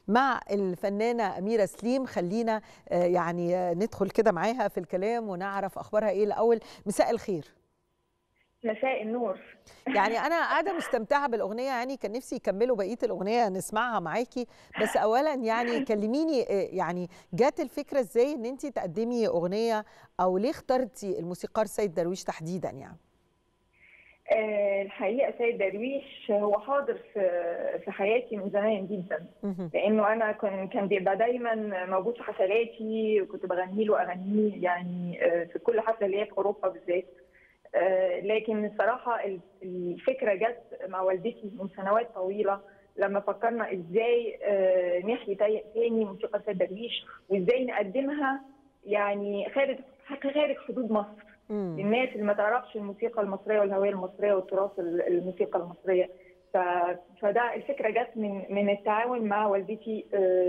مع الفنانه اميره سليم خلينا يعني ندخل كده معاها في الكلام ونعرف اخبارها ايه الاول مساء الخير مساء النور يعني انا قاعده مستمتعه بالاغنيه يعني كان نفسي يكملوا بقيه الاغنيه نسمعها معاكي بس اولا يعني كلميني يعني جات الفكره ازاي ان انت تقدمي اغنيه او ليه اخترتي الموسيقار سيد درويش تحديدا يعني آه الحقيقه سيد درويش هو حاضر في في حياتي من زمان جدا لانه انا كان كان بيبقى دايما موجود في حفلاتي وكنت بغني له اغانيه يعني في كل حفله اللي هي في اوروبا بالذات لكن الصراحه الفكره جت مع والدتي من سنوات طويله لما فكرنا ازاي نحيي تاني موسيقى سيد درويش وازاي نقدمها يعني خارج خارج حدود مصر مم. للناس اللي ما تعرفش الموسيقى المصريه والهويه المصريه والتراث الموسيقى المصريه فده الفكره جت من من التعاون مع والدتي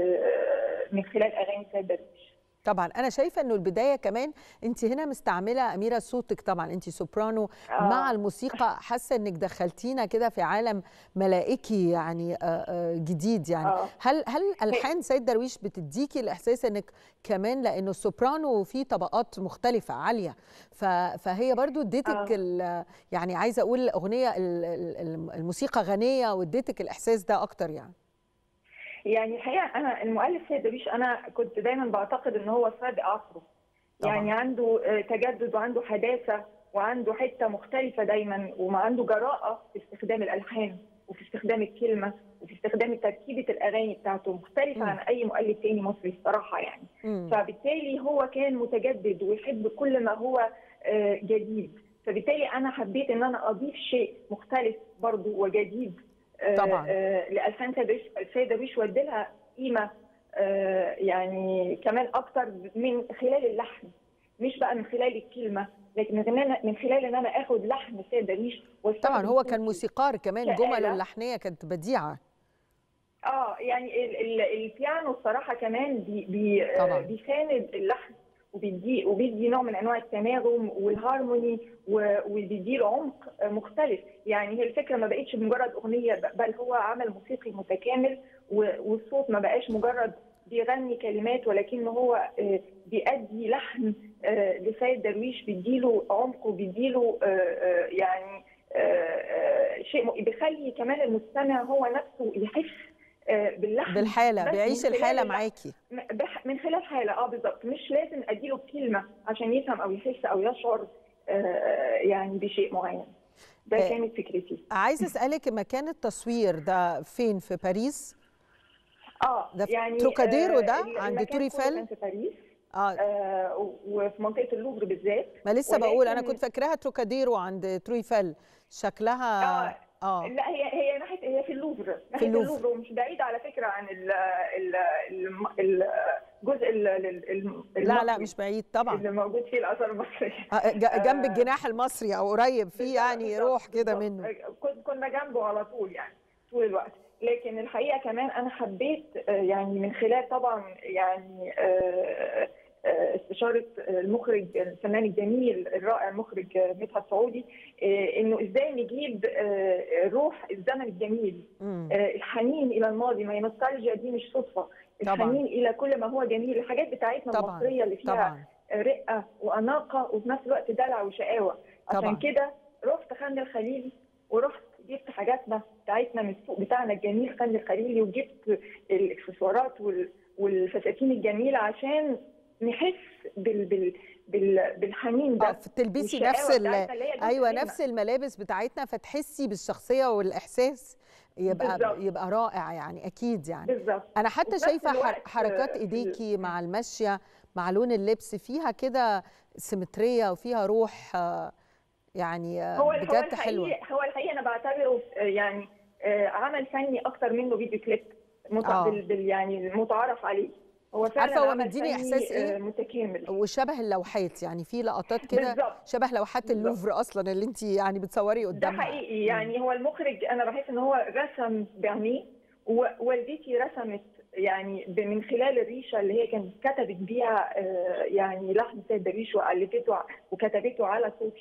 من خلال اغاني سيد درويش طبعا انا شايفه انه البدايه كمان انت هنا مستعمله اميره صوتك طبعا انت سوبرانو آه. مع الموسيقى حاسه انك دخلتينا كده في عالم ملائكي يعني جديد يعني آه. هل هل الحان سيد درويش بتديكي الاحساس انك كمان لانه السوبرانو فيه طبقات مختلفه عاليه فهي برضو اديتك آه. يعني عايزه اقول الاغنيه الموسيقى غنيه واديتك الاحساس ده اكتر يعني يعني الحقيقه انا المؤلف سيد درويش انا كنت دايما بعتقد ان هو سابق عصره يعني عنده تجدد وعنده حداثه وعنده حته مختلفه دايما وعنده جراءه في استخدام الالحان وفي استخدام الكلمه وفي استخدام تركيبه الاغاني بتاعته مختلفه م. عن اي مؤلف تاني مصري الصراحه يعني م. فبالتالي هو كان متجدد ويحب كل ما هو جديد فبالتالي انا حبيت ان انا اضيف شيء مختلف برضه وجديد طبعا لالحان سيد درويش وادي لها قيمه يعني كمان اكتر من خلال اللحن مش بقى من خلال الكلمه لكن من خلال ان انا اخد لحن سيد درويش طبعا هو كان موسيقار كمان جمله اللحنيه كانت بديعه اه يعني ال ال البيانو الصراحه كمان بي بي بيساند اللحن وبيدي وبيدي نوع من انواع التناغم والهارموني وبيدي له عمق مختلف يعني هي الفكره ما بقتش مجرد اغنيه بل هو عمل موسيقي متكامل والصوت ما بقاش مجرد بيغني كلمات ولكن هو بيأدي لحن لسيد درويش بيديله عمق وبيديله يعني شيء بيخلي كمان المستمع هو نفسه يحس باللحن بالحاله بيعيش الحاله معاكي من خلال حاله اه بالظبط مش لازم اديله كلمه عشان يفهم او يحس او يشعر يعني بشيء معين ده كانت فكرتي عايزه اسالك مكان التصوير ده فين في باريس اه ده في يعني تروكاديرو ده آه عند توريفيل كان في باريس اه, آه وفي منطقه اللوفر بالذات ما لسه بقول انا كنت فاكراها تروكاديرو عند توريفيل شكلها اه اه لا هي هي ناحيه هي في اللوفر في اللوفر ومش بعيده على فكره عن ال ال ال الجزء ال لا لا مش بعيد طبعا اللي موجود فيه الاثار المصريه جنب الجناح المصري او قريب فيه يعني روح كده منه كنا جنبه على طول يعني طول الوقت لكن الحقيقه كمان انا حبيت يعني من خلال طبعا يعني استشاره المخرج الفنان الجميل الرائع المخرج مدحت سعودي انه ازاي نجيب روح الزمن الجميل الحنين الى الماضي ما هي النوستالجيا دي مش صدفه الحنين طبعا. الى كل ما هو جميل الحاجات بتاعتنا طبعا. المصريه اللي فيها طبعا. رقه واناقه وفي نفس الوقت دلع وشقاوه عشان كده رحت خان الخليلي ورحت جبت حاجاتنا بتاعتنا من السوق بتاعنا الجميل خان الخليلي وجبت الاكسسوارات والفساتين الجميله عشان نحس بال بال بال بالحنين ده تلبسي نفس ايوه نفس الملابس بتاعتنا فتحسي بالشخصيه والاحساس يبقى بالزبط. يبقى رائع يعني اكيد يعني بالظبط انا حتى شايفه حركات ايديكي مع المشيه مع لون اللبس فيها كده سيمتريه وفيها روح يعني هو بجد هو حلوه هو الحقيقه انا بعتبره يعني عمل فني اكتر منه فيديو كليب بال يعني متعارف عليه هو فعلا عارفه هو مديني احساس ايه متكامل وشبه اللوحات يعني في لقطات كده شبه لوحات اللوفر اصلا اللي انت يعني بتصوري قدامها ده حقيقي يعني هو المخرج انا بحس ان هو رسم بعينيه ووالدتي رسمت يعني من خلال الريشه اللي هي كانت كتبت بيها يعني لحن سيد درويش والفته وكتبته على صوتي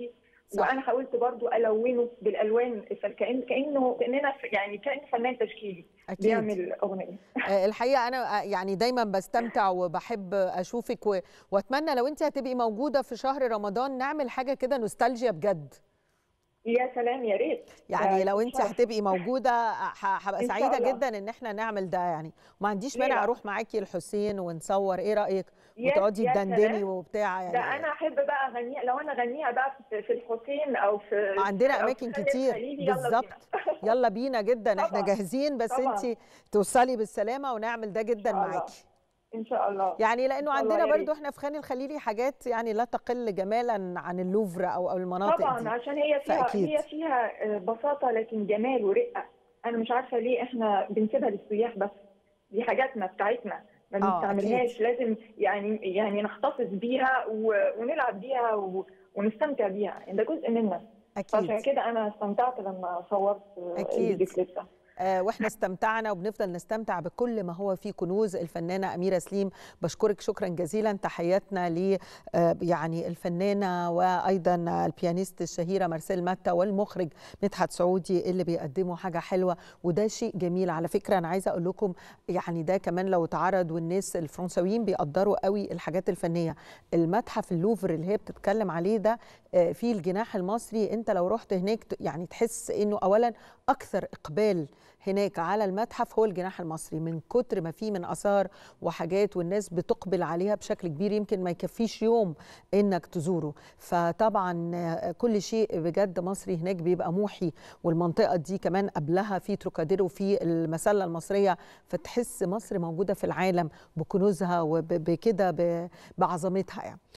صح. وانا حاولت برضو الونه بالالوان كان كانه كاننا يعني كان فنان تشكيلي أكيد. بيعمل اغنيه الحقيقه انا يعني دايما بستمتع وبحب اشوفك و... واتمنى لو انت هتبقي موجوده في شهر رمضان نعمل حاجه كده نوستالجيا بجد يا سلام يا ريت يعني لو انت هتبقي موجوده هبقى سعيده جدا ان احنا نعمل ده يعني وما عنديش مانع اروح معاكي الحسين ونصور ايه رايك وتقعدي تدندني وبتاع يعني ده انا احب بقى اغنيها لو انا اغنيها بقى في الحسين او في عندنا اماكن كتير بالظبط يلا بينا جدا طبعا. احنا جاهزين بس انت توصلي بالسلامه ونعمل ده جدا معاكي ان شاء الله يعني لانه عندنا برضو احنا في خان الخليلي حاجات يعني لا تقل جمالا عن اللوفر او او المناطق طبعا دي. عشان هي فيها فأكيد. هي فيها بساطه لكن جمال ورقه انا مش عارفه ليه احنا بنسيبها للسياح بس دي حاجاتنا بتاعتنا ما بنستعملهاش لازم يعني يعني نحتفظ بيها ونلعب بيها ونستمتع بيها ده جزء منا اكيد عشان كده انا استمتعت لما صورت اكيد آه واحنا استمتعنا وبنفضل نستمتع بكل ما هو فيه كنوز الفنانه اميره سليم بشكرك شكرا جزيلا تحياتنا ل آه يعني الفنانه وايضا البيانيست الشهيره مارسيل ماتا والمخرج مدحت سعودي اللي بيقدموا حاجه حلوه وده شيء جميل على فكره انا عايزه اقول لكم يعني ده كمان لو اتعرض والناس الفرنساويين بيقدروا قوي الحاجات الفنيه المتحف اللوفر اللي هي بتتكلم عليه ده آه في الجناح المصري انت لو رحت هناك يعني تحس انه اولا اكثر اقبال هناك على المتحف هو الجناح المصري من كتر ما فيه من اثار وحاجات والناس بتقبل عليها بشكل كبير يمكن ما يكفيش يوم انك تزوره فطبعا كل شيء بجد مصري هناك بيبقى موحي والمنطقه دي كمان قبلها في تروكاديرو في المسله المصريه فتحس مصر موجوده في العالم بكنوزها وبكده بعظمتها يعني